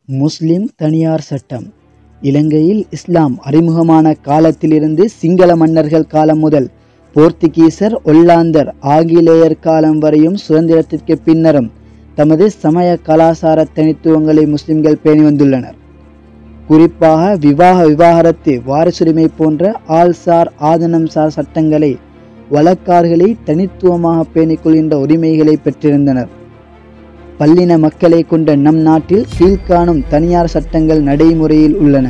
முஸ்லிம் தனியார் சட்டம் இலங்கையில் இஸ்லாம் அறிமுகமான காலத்திலிருந்து சிங்கள மன்னர்கள் காலம் முதல் போர்த்துகீசர் ஒல்லாந்தர் ஆங்கிலேயர் காலம் வரையும் சுதந்திரத்திற்கு பின்னரும் தமது சமய கலாசார தனித்துவங்களை முஸ்லிம்கள் பேணி வந்துள்ளனர் குறிப்பாக விவாக விவாகரத்து வாரிசுரிமை போன்ற ஆள்சார் ஆதனம்சார் சட்டங்களை வழக்கார்களை தனித்துவமாக பேணிக் கொள்கின்ற உரிமைகளை பெற்றிருந்தனர் பல்லின மக்களை கொண்ட நம் நாட்டில் கீழ்காணும் தனியார் சட்டங்கள் நடைமுறையில் உள்ளன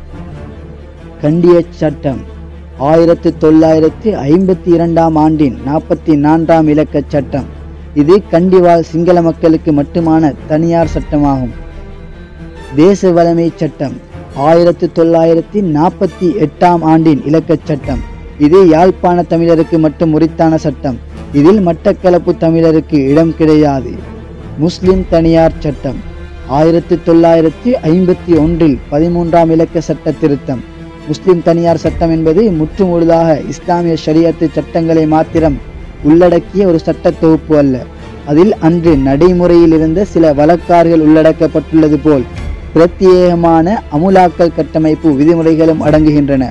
கண்டிய சட்டம் ஆயிரத்தி தொள்ளாயிரத்தி ஐம்பத்தி இரண்டாம் ஆண்டின் நாற்பத்தி நான்காம் இலக்க சட்டம் இது கண்டிவாழ் சிங்கள மக்களுக்கு மட்டுமான தனியார் சட்டமாகும் தேச வளமை சட்டம் ஆயிரத்தி தொள்ளாயிரத்தி நாற்பத்தி எட்டாம் ஆண்டின் இலக்கச் சட்டம் இது யாழ்ப்பாண தமிழருக்கு மட்டும் உரித்தான சட்டம் இதில் மட்டக்களப்பு தமிழருக்கு இடம் கிடையாது முஸ்லிம் தனியார் சட்டம் ஆயிரத்தி தொள்ளாயிரத்தி ஐம்பத்தி ஒன்றில் பதிமூன்றாம் இலக்க சட்ட திருத்தம் முஸ்லிம் தனியார் சட்டம் என்பது முற்றுமுழுதாக இஸ்லாமிய ஷரியத்து சட்டங்களை மாத்திரம் உள்ளடக்கிய ஒரு சட்ட தொகுப்பு அல்ல அதில் அன்று நடைமுறையில் இருந்த சில வழக்கார்கள் உள்ளடக்கப்பட்டுள்ளது போல் பிரத்யேகமான அமுலாக்கல் கட்டமைப்பு விதிமுறைகளும் அடங்குகின்றன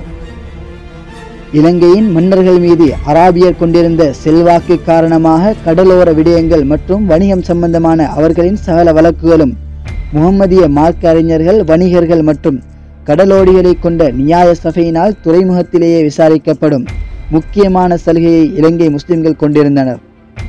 இலங்கையின் மன்னர்கள் மீது அராபியர் கொண்டிருந்த செல்வாக்கு காரணமாக கடலோர விடயங்கள் மற்றும் வணிகம் சம்பந்தமான அவர்களின் சகல வழக்குகளும் முகம்மதிய மார்க்க அறிஞர்கள் வணிகர்கள் மற்றும் கடலோடிகளை கொண்ட நியாய சபையினால் துறைமுகத்திலேயே விசாரிக்கப்படும் முக்கியமான சலுகையை இலங்கை முஸ்லிம்கள் கொண்டிருந்தனர்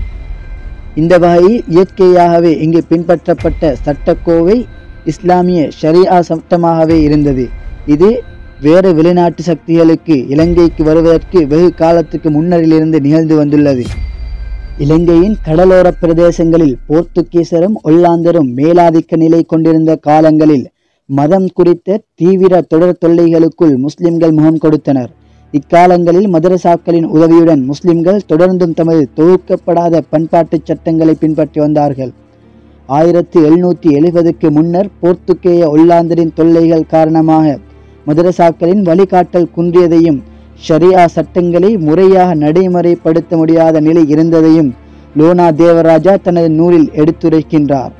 இந்த வகையில் இயற்கையாகவே இங்கு பின்பற்றப்பட்ட சட்டக்கோவை இஸ்லாமிய ஷரியா சட்டமாகவே இருந்தது இது வேறு வெளிநாட்டு சக்திகளுக்கு இலங்கைக்கு வருவதற்கு வெகு காலத்துக்கு முன்னரிலிருந்து நிகழ்ந்து வந்துள்ளது இலங்கையின் கடலோர பிரதேசங்களில் போர்த்துகீசரும் ஒல்லாந்தரும் மேலாதிக்க நிலை கொண்டிருந்த காலங்களில் மதம் குறித்த தீவிர தொடர் தொல்லைகளுக்குள் முஸ்லிம்கள் முகம் கொடுத்தனர் இக்காலங்களில் மதரசாக்களின் உதவியுடன் முஸ்லிம்கள் தொடர்ந்தும் தமது தொகுக்கப்படாத பண்பாட்டு சட்டங்களை பின்பற்றி வந்தார்கள் ஆயிரத்தி எழுநூற்றி எழுபதுக்கு முன்னர் போர்த்துகேய ஒல்லாந்தரின் தொல்லைகள் காரணமாக மதரசாக்களின் வழிகாட்டல் குன்றியதையும் ஷரியா சட்டங்களை முறையாக நடைமுறைப்படுத்த முடியாத நிலை இருந்ததையும் லோனா தேவராஜா தனது நூலில் எடுத்துரைக்கின்றார்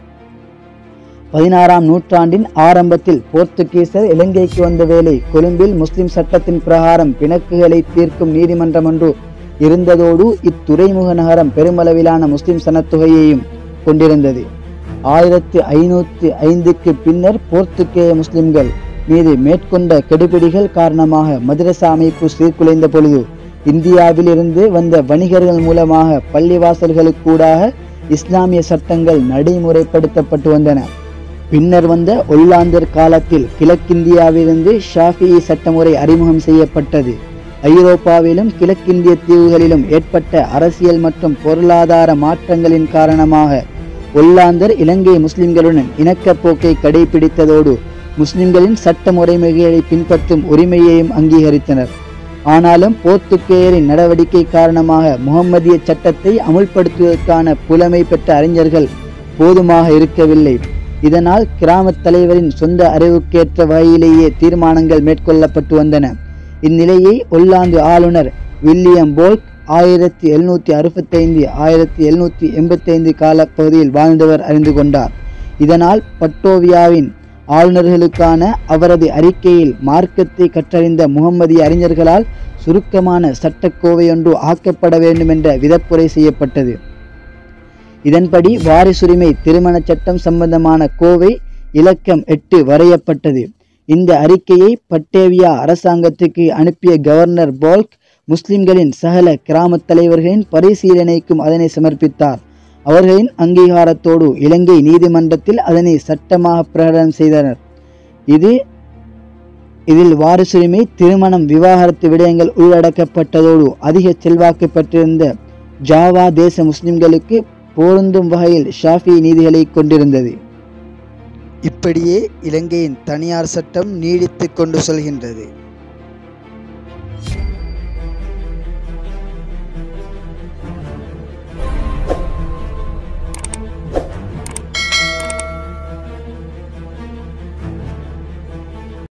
பதினாறாம் நூற்றாண்டின் ஆரம்பத்தில் போர்த்துகீசர் இலங்கைக்கு வந்த வேளை கொழும்பில் முஸ்லிம் சட்டத்தின் பிரகாரம் பிணக்குகளை தீர்க்கும் நீதிமன்றம் ஒன்று இருந்ததோடு இத்துறைமுக நகரம் பெருமளவிலான முஸ்லிம் சனத்தொகையையும் கொண்டிருந்தது ஆயிரத்தி ஐநூற்றி ஐந்துக்கு பின்னர் போர்த்துகேய முஸ்லிம்கள் மீது மேற்கொண்ட கெடுபிடிகள் காரணமாக மதரசா அமைப்பு சீர்குலைந்த பொழுது இந்தியாவில் இருந்து வந்த வணிகர்கள் மூலமாக பள்ளிவாசல்களுக்கூடாக இஸ்லாமிய சட்டங்கள் நடைமுறைப்படுத்தப்பட்டு வந்தன பின்னர் வந்த ஒல்லாந்தர் காலத்தில் கிழக்கிந்தியாவிலிருந்து ஷாஃபி சட்டமுறை அறிமுகம் செய்யப்பட்டது ஐரோப்பாவிலும் கிழக்கிந்திய தீவுகளிலும் ஏற்பட்ட அரசியல் மற்றும் பொருளாதார மாற்றங்களின் காரணமாக ஒல்லாந்தர் இலங்கை முஸ்லிம்களுடன் இணக்கப்போக்கை கடைபிடித்ததோடு முஸ்லிம்களின் சட்ட முறைமைகளை பின்பற்றும் உரிமையையும் அங்கீகரித்தனர் ஆனாலும் போர்த்துக்கேயரின் நடவடிக்கை காரணமாக முகம்மதிய சட்டத்தை அமுல்படுத்துவதற்கான புலமை பெற்ற அறிஞர்கள் போதுமாக இருக்கவில்லை இதனால் கிராமத் தலைவரின் சொந்த அறிவுக்கேற்ற வகையிலேயே தீர்மானங்கள் மேற்கொள்ளப்பட்டு வந்தன இந்நிலையை ஒல்லாந்து ஆளுநர் வில்லியம் போல்க் ஆயிரத்தி எழுநூற்றி அறுபத்தைந்து ஆயிரத்தி எழுநூற்றி எண்பத்தைந்து காலப்பகுதியில் வாழ்ந்தவர் அறிந்து கொண்டார் இதனால் பட்டோவியாவின் ஆளுநர்களுக்கான அவரது அறிக்கையில் மார்க்கத்தை கற்றறிந்த முகம்மதிய அறிஞர்களால் சுருக்கமான சட்டக்கோவையொன்று ஆக்கப்பட வேண்டும் என்ற விதப்புரை செய்யப்பட்டது இதன்படி வாரிசுரிமை திருமண சட்டம் சம்பந்தமான கோவை இலக்கம் எட்டு வரையப்பட்டது இந்த அறிக்கையை பட்டேவியா அரசாங்கத்துக்கு அனுப்பிய கவர்னர் போல்க் முஸ்லிம்களின் சகல கிராமத் தலைவர்களின் பரிசீலனைக்கும் அதனை சமர்ப்பித்தார் அவர்களின் அங்கீகாரத்தோடு இலங்கை நீதிமன்றத்தில் அதனை சட்டமாக பிரகடனம் செய்தனர் இது இதில் வாரிசுரிமை திருமணம் விவாகரத்து விடயங்கள் உள்ளடக்கப்பட்டதோடு அதிக செல்வாக்கு பெற்றிருந்த ஜாவா தேச முஸ்லிம்களுக்கு பொருந்தும் வகையில் ஷாஃபி நீதிகளை கொண்டிருந்தது இப்படியே இலங்கையின் தனியார் சட்டம் நீடித்து கொண்டு செல்கின்றது